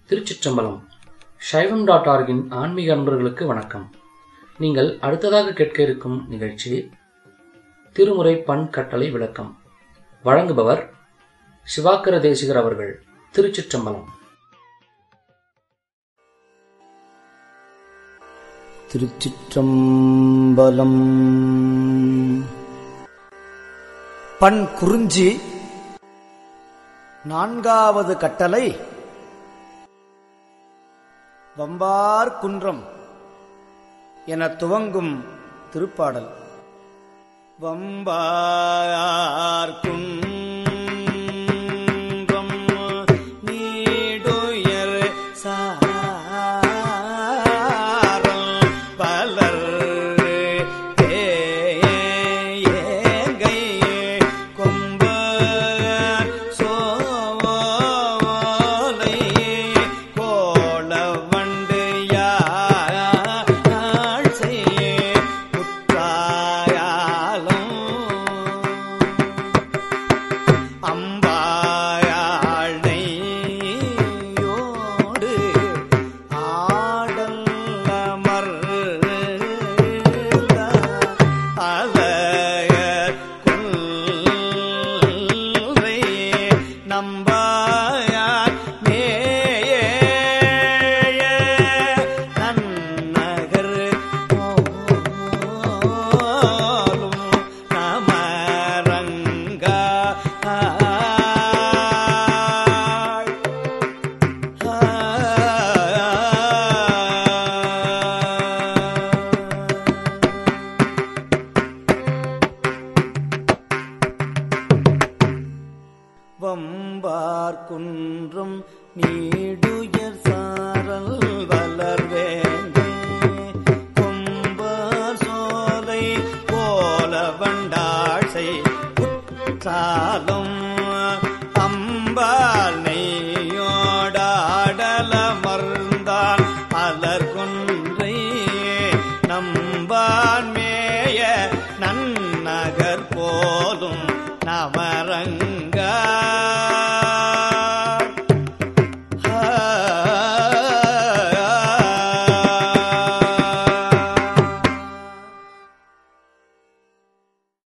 திருச்சிற்றம்பலம் சைவம் டாட் ஆர்கின் ஆன்மீக அன்பர்களுக்கு வணக்கம் நீங்கள் அடுத்ததாக கேட்க இருக்கும் நிகழ்ச்சி திருமுறை பண் கட்டளை விளக்கம் வழங்குபவர் சிவாக்கர தேசிகர் அவர்கள் திருச்சிற்றம்பலம் திருச்சிற்றம்பலம் பண் குறிஞ்சி நான்காவது கட்டளை வம்பார் குன்றம் என துவங்கும் திருப்பாடல் வம்பார் குன்றம் நீடுயர் சாரல் பலர் தேங்கை கொம்ப சோலை கோளவண்டு யாழ் செய் குற்றாயாலும் அம்பாயாழையோடு ஆடல் அமர் அலையர் கொல்லை நம்பாயார் மேய நன்னகர் போலும் நமரங்கா வம்பார் குன்றும் நீடுயர் சாரல் வளர்வேங்கே கொம்பார் சோலை போல வண்டாழ்சை குற்றாலும்